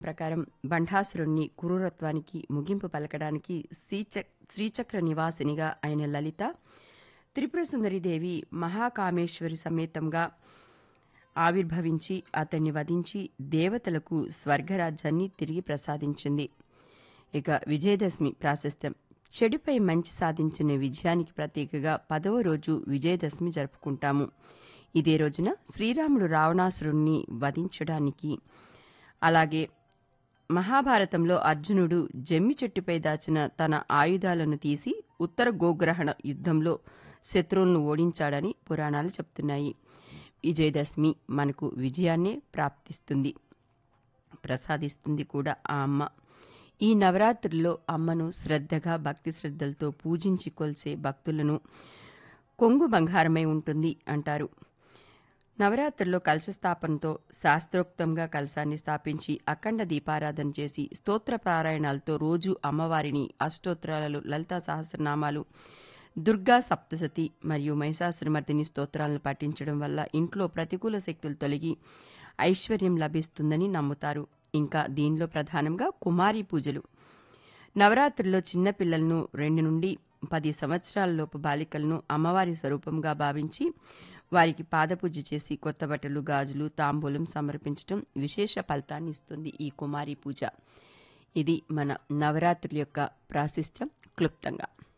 ప్రకారం బంఢాసురుణ్ణి క్రూరత్వానికి ముగింపు పలకడానికి శ్రీచ శ్రీచక్ర నివాసినిగా అయిన లలిత త్రిపుర సుందరిదేవి మహాకామేశ్వరి సమేతంగా ఆవిర్భవించి అతన్ని వధించి దేవతలకు స్వర్గరాజ్యాన్ని తిరిగి ప్రసాదించింది ఇక విజయదశమి ప్రాశస్త్యం చెడుపై మంచి సాధించిన విజయానికి ప్రతీకగా పదవ రోజు విజయదశమి జరుపుకుంటాము ఇదే రోజున శ్రీరాముడు రావణాసురుణ్ణి వధించడానికి అలాగే మహాభారతంలో అర్జునుడు జమ్మి చెట్టుపై దాచిన తన ఆయుధాలను తీసి ఉత్తర గోగ్రహణ యుద్ధంలో శత్రువులను ఓడించాడని పురాణాలు చెప్తున్నాయి విజయదశమి మనకు విజయాన్నే ప్రాప్తిస్తుంది ప్రసాదిస్తుంది కూడా ఆ అమ్మ ఈ నవరాత్రుల్లో అమ్మను శ్రద్ధగా భక్తి శ్రద్ధలతో పూజించి కొలిసే భక్తులను కొంగు బంగారమై ఉంటుంది అంటారు నవరాత్రుల్లో కలశ స్థాపనతో శాస్త్రోక్తంగా కలశాన్ని స్థాపించి అఖండ దీపారాధన చేసి స్తోత్ర పారాయణాలతో రోజు అమ్మవారిని అష్టోత్తరాలు లలితా సహస్రనామాలు దుర్గా సప్తసతి మరియు మహిషాసురమర్దిని స్తోత్రాలను పఠించడం వల్ల ఇంట్లో ప్రతికూల శక్తులు తొలగి ఐశ్వర్యం లభిస్తుందని నమ్ముతారు ఇంకా దీనిలో ప్రధానంగా కుమారి పూజలు నవరాత్రుల్లో చిన్నపిల్లలను రెండు నుండి పది సంవత్సరాలలోపు బాలికలను అమ్మవారి స్వరూపంగా భావించి వారికి పాదపూజ చేసి కొత్త బట్టలు గాజులు తాంబూలం సమర్పించడం విశేష ఫలితాన్ని ఇస్తుంది ఈ కుమారి పూజ ఇది మన నవరాత్రుల యొక్క ప్రాశిస్త్యం క్లుప్తంగా